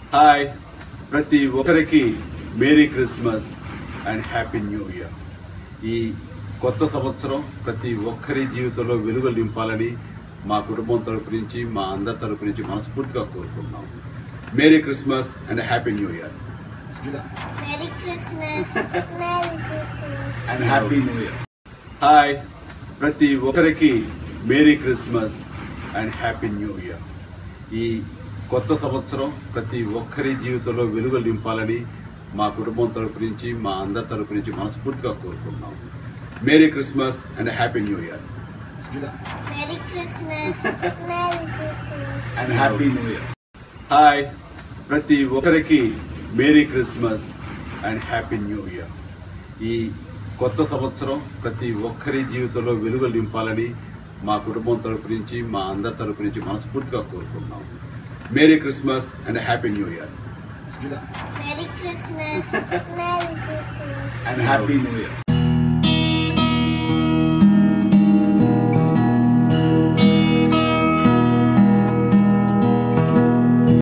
Hi ప్రతి ఒక్కరికి merry Christmas and happy new year ఈ కొత్త సంవత్సరం ప్రతి ఒక్కరి జీవితంలో వెలుగులు నింపాలని మా కుటుంబం తరపు నుంచి మా అందరి తరపు నుంచి మనస్ఫూర్తిగా కోరుకుంటున్నాం merry Christmas and happy new year Merry Christmas. Merry Christmas. And happy new year hi ప్రతి ఒక్కరికి merry Christmas and happy new year ఈ కొత్త సంవత్సరం ప్రతి ఒక్కరి జీవితంలో వెలుగులు నింపాలని మా కుటుంబం తరపు నుంచి మా అందరి తరపు నుంచి మనస్ఫూర్తిగా కోరుకుంటున్నాం merry Christmas and happy new year Merry Christmas. Merry Christmas. And happy new year hi ప్రతి ఒక్కరికి merry Christmas and happy new year ఈ కొత్త సంవత్సరం ప్రతి ఒక్కరి జీవితంలో వెలుగులు నింపాలని మా కుటుంబం తరపు నుంచి మా అందరి తరపు నుంచి మనస్ఫూర్తిగా కోరుకుంటున్నాం merry Christmas and happy new year Merry Christmas. Merry Christmas. And happy new year